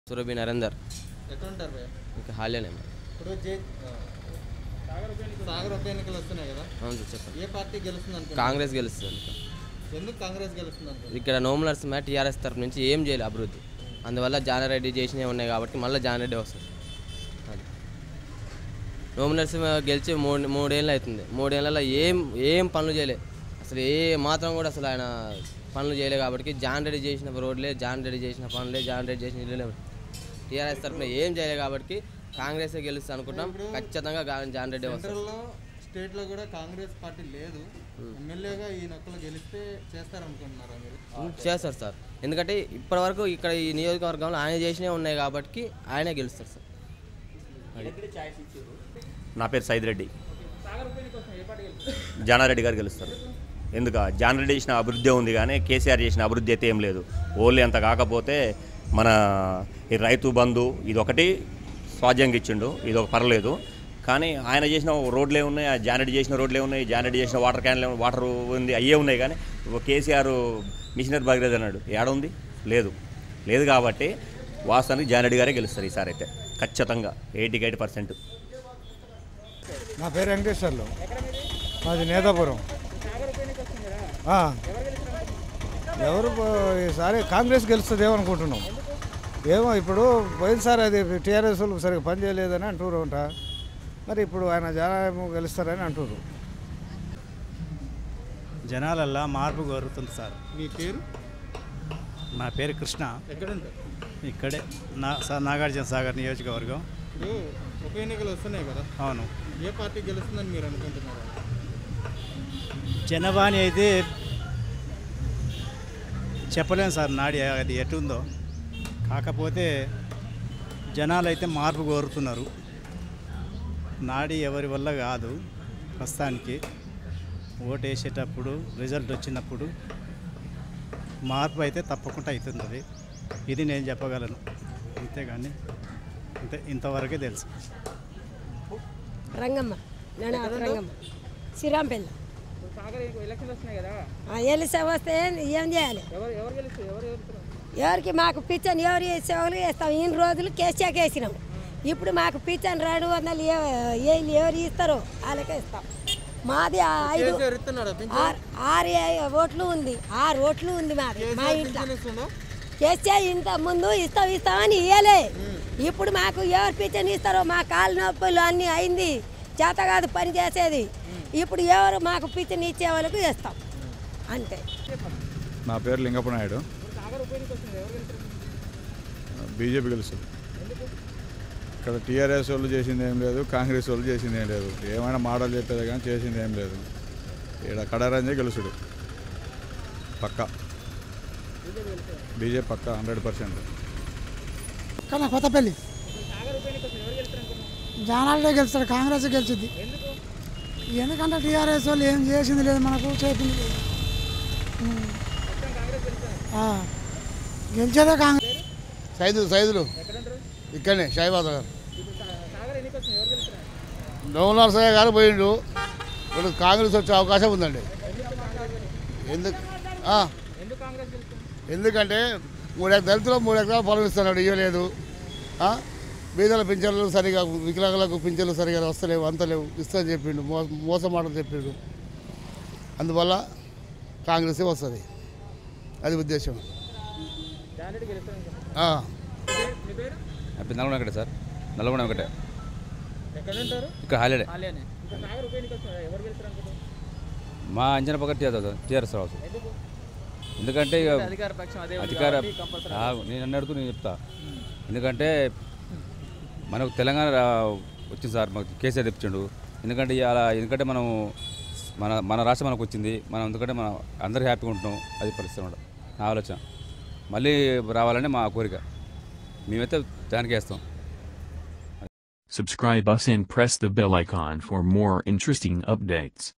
సురభి నరేందర్ ఎక్కడ ఉంటారు భయ్య ఇంకా హాలేనే ఇప్పుడు జే సాగర్ ఉప ఎన్నికలు వస్తున్నాయి కదా అవును సార్ చెప్పండి ఏ పార్టీ గెలుస్తుంది అనుకుంటున్నారు కాంగ్రెస్ గెలుస్తుంది ఎందుకు కాంగ్రెస్ గెలుస్తుంది అనుకుంటున్నారు ఇక్కడ నోములర్స్ మ్యాట్ టీఆర్ఎస్ తరఫు నుంచి ఏం చేయలేదు అభివృద్ధి అందువల్ల జానారెడ్డి చేసినవి ఉన్నాయి కాబట్టి మళ్ళీ జానారెడ్డి వస్తుంది అది నోములర్స్ గెలిచి మూడు మూడేళ్ళు అవుతుంది మూడేళ్ళలో ఏం ఏం పనులు చేయలే అసలు ఏ మాత్రం కూడా అసలు ఆయన పనులు చేయలే కాబట్టి జాన్ రెడ్డి చేసిన రోడ్లే జాన్ రెడ్డి చేసిన పనులే జాన్ రెడ్డి చేసిన ఇల్లులే టీఆర్ఎస్ తరఫున ఏం చేయలే కాబట్టి కాంగ్రెస్ గెలుస్తుంది అనుకుంటాం ఖచ్చితంగా గా- జాన్ రెడ్డి వస్తుంది సెంట్రల్లో స్టేట్లో కూడా కాంగ్రెస్ పార్టీ లేదు ఎమ్మెల్యేగా ఈ నొక్కలు గెలిస్తే చేస్తారనుకుంటున్నారా మీరు చేస్తారు సార్ ఎందుకంటే ఇప్పటివరకు ఇక్కడ ఈ నియోజకవర్గంలో ఆయన చేసినవి ఉన్నాయి కాబట్టి ఆయనే గెలుస్తారు సార్ నా పేరు సైద్ రెడ్డి జానారెడ్డి గారు గెలుస్తారు ఎందుక జానారెడ్డి చేసిన అభివృద్ధి ఉంది కానీ కేసీఆర్ చేసిన అభివృద్ధి అయితే ఏం లేదు ఓన్లీ అంత కాకపోతే మన ఈ రైతు బంధు ఇది ఒకటి స్వాధ్యంగా ఇచ్చిండు ఇది ఒక పర్లేదు కానీ ఆయన చేసిన రోడ్లే ఉన్నాయి ఆ జానరెడ్డి చేసిన రోడ్లే ఉన్నాయి జానరెడ్డి చేసిన వాటర్ క్యాన్లే వాటర్ ఉంది అయ్యే ఉన్నాయి కానీ ఒక కేసీఆర్ మిషనరీ భగీరథ అన్నాడు ఏడ ఉంది లేదు లేదు కాబట్టి వాస్తవానికి జానరెడ్డి గారే గెలుస్తారు ఈసారి అయితే ఖచ్చితంగా ఎయిటీకి ఎయిటీ పర్సెంట్ నా పేరు వెంకటేశ్వర్లు మాది నేతాపురం ఆ. ఎవరు పో- ఈసారి కాంగ్రెస్ గెలుస్తుందేమో అనుకుంటున్నాం ఏమో ఇప్పుడు పోయినసారి అది టీఆర్ఎస్ వాళ్ళు సరిగ్గా పని చేయలేదని అంటారు అంట మరి ఇప్పుడు ఆయన జనం గెలుస్తారని అంటారు జనాలల్లా మార్పు కోరుతుంది సార్ మీ పేరు నా పేరు కృష్ణ ఎక్కడ ఉంటారు ఇక్కడే నా సార్ నాగార్జున సాగర్ నియోజకవర్గం ఇప్పుడు ఉప ఎన్నికలు వస్తున్నాయి కదా అవును ఏ పార్టీ గెలుస్తుందని మీరు అనుకుంటున్నారు జనవాణి అయితే చెప్పలేము సార్ నాడి అది ఎటుందో కాకపోతే జనాలు అయితే మార్పు కోరుతున్నారు నాడి ఎవరి వల్ల కాదు ప్రస్తుతానికి ఓటు వేసేటప్పుడు రిజల్ట్ వచ్చినప్పుడు మార్పు అయితే తప్పకుండా అవుతుంది ఇది నేను చెప్పగలను అంతేగాని అంతే ఇంతవరకే తెలుసు రంగమ్మ నేను రంగమ్మ శ్రీరాంపల్లి ఎలిసే వస్తే ఏం చేయాలి ఎవరికి మాకు పిచ్చని ఎవరు సేవలు వేస్తాం ఇన్ని రోజులు కేసీఆర్కి వేసినాం ఇప్పుడు మాకు పిచ్చని రెండు వందలు ఏ- ఏళ్ళు ఎవరు ఇస్తారో వాళ్ళకే ఇస్తాం మాది ఆ ఐదు కేసీఆర్ ఇస్తున్నాడా పింఛన్? ఆరు ఆరు ఏ- ఓట్లు ఉంది ఆరు ఓట్లు ఉంది మాది మా కేసీఆర్ ఇంట్లో పింఛన్ ఇస్తుందా కేసీఆర్ ఇంత ముందు ఇస్తాం ఇస్తామని ఇవ్వలే ఇప్పుడు మాకు ఎవరు పిచ్చని ఇస్తారో మా కాలు నొప్పులు అన్నీ అయింది చేత కాదు పని చేసేది ఇప్పుడు ఎవరు మాకు పిచ్చని ఇచ్చే వాళ్ళకు ఇస్తాం అంతే నా పేరు లింగప్ప నాయుడు బీజేపీ గెలుస్తుంది ఇక్కడ టీఆర్ఎస్ వాళ్ళు చేసింది ఏం లేదు కాంగ్రెస్ వాళ్ళు చేసింది ఏం లేదు ఏమైనా మోడల్ చెప్పేది కానీ చేసింది ఏం లేదు ఇక్కడ కడారంజే గెలుసుడు పక్క బీజేపీ పక్క హండ్రెడ్ పర్సెంట్ కానీ కొత్తపల్లి జానాలే గెలుస్తాడు కాంగ్రెస్ గెలిచింది ఎందుకంటే టీఆర్ఎస్ వాళ్ళు ఏం చేసింది లేదు మనకు చెప్పింది లేదు ఉమ్. ఆ. గెలిచేదే కాంగ్రెస్ సైదులు సైదులు ఇక్కడనే షాయిబాద్ గారు నవనరసయ్య గారు పోయిండు ఇప్పుడు కాంగ్రెస్ వచ్చే అవకాశం ఉందండి ఎందుకు ఆ. ఎందుకంటే మూడు ఎకరా దళితులు మూడు ఎకరాలు పొలం ఇస్తున్నాడు ఇవ్వలేదు ఆ? బీదల పింఛన్లు సరిగా వికలాంగులకు పింఛన్లు సరిగా వస్తలేవు అంతలేవు ఇస్తాను చెప్పిండు మో మోసం మాట చెప్పిండు అందువల్ల కాంగ్రెసే వస్తుంది అది ఉద్దేశం ఆ. నల్గొండ ఒకటే సార్ నల్గొండ ఒకటే ఎక్కడ ఉంటారు ఇక్కడ హాలిడే హాలేనే ఇప్పుడు సాగర్ ఉప ఎన్నిక వస్తుంది ఎవరు గెలుస్తారు అనుకుంటున్నారు మా అంచనా పక్కన టీఆర్ఎస్ టీఆర్ఎస్ రావచ్చు ఎందుకు ఎందుకంటే ఇక అధికార పక్షం అదే ఉంది అధికార కాబట్టి compulsory ఆగు, నేను అన్నడుతూ నేను చెప్తా ఎందుకంటే మనకు తెలంగాణ రా- వచ్చింది సార్ మాకు కేసీఆర్ తెప్పించాడు ఎందుకంటే ఇలా ఎందుకంటే మనం మన మన రాష్ట్రం మనకు వచ్చింది మనం ఎందుకంటే మనం అందరూ హ్యాపీగా ఉంటున్నాం అది పరిస్థితి అన్నమాట నా ఆలోచన మళ్ళీ రావాలని మా కోరిక మేమైతే దానికి వేస్తాం Subscribe us and press the bell icon for more interesting updates.